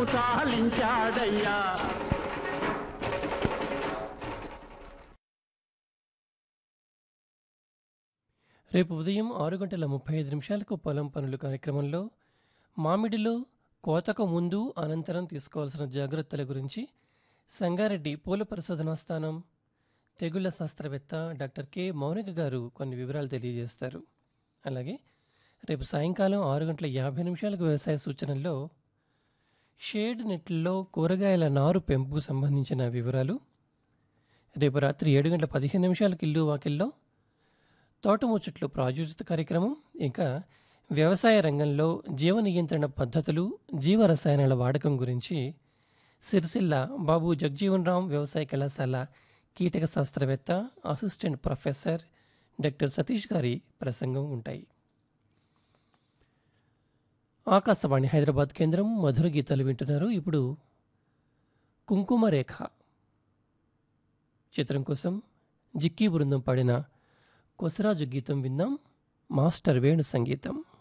చాలించాడయ్యా రేపు ఉదయం ఆరు గంటల ముప్పై ఐదు నిమిషాలకు పొలం పనులు కార్యక్రమంలో మామిడిలో కోతకు ముందు అనంతరం తీసుకోవాల్సిన జాగ్రత్తల గురించి సంగారెడ్డి పూల పరిశోధనా స్థానం తెగుళ్ల శాస్త్రవేత్త డాక్టర్ కె మౌనిక గారు కొన్ని వివరాలు తెలియజేస్తారు అలాగే రేపు సాయంకాలం ఆరు గంటల యాభై నిమిషాలకు వ్యవసాయ సూచనల్లో షేడ్ నెట్లలో కూరగాయల నారు పెంపుకు సంబంధించిన వివరాలు రేపు రాత్రి ఏడు గంటల పదిహేను నిమిషాలకు ఇల్లు వాకిల్లో తోటముచ్చట్లు ప్రాయోజిత కార్యక్రమం ఇంకా వ్యవసాయ రంగంలో జీవ నియంత్రణ పద్ధతులు జీవ రసాయనాల వాడకం గురించి సిరిసిల్ల బాబు జగ్జీవన్ రామ్ వ్యవసాయ కళాశాల కీటక శాస్త్రవేత్త అసిస్టెంట్ ప్రొఫెసర్ డాక్టర్ సతీష్ గారి ప్రసంగం ఉంటాయి ఆకాశవాణి హైదరాబాద్ కేంద్రం మధుర గీతాలు వింటున్నారు ఇప్పుడు కుంకుమ రేఖ చిత్రం కోసం జిక్కీ బృందం పాడిన కొసరాజు గీతం విందాం మాస్టర్ వేణు సంగీతం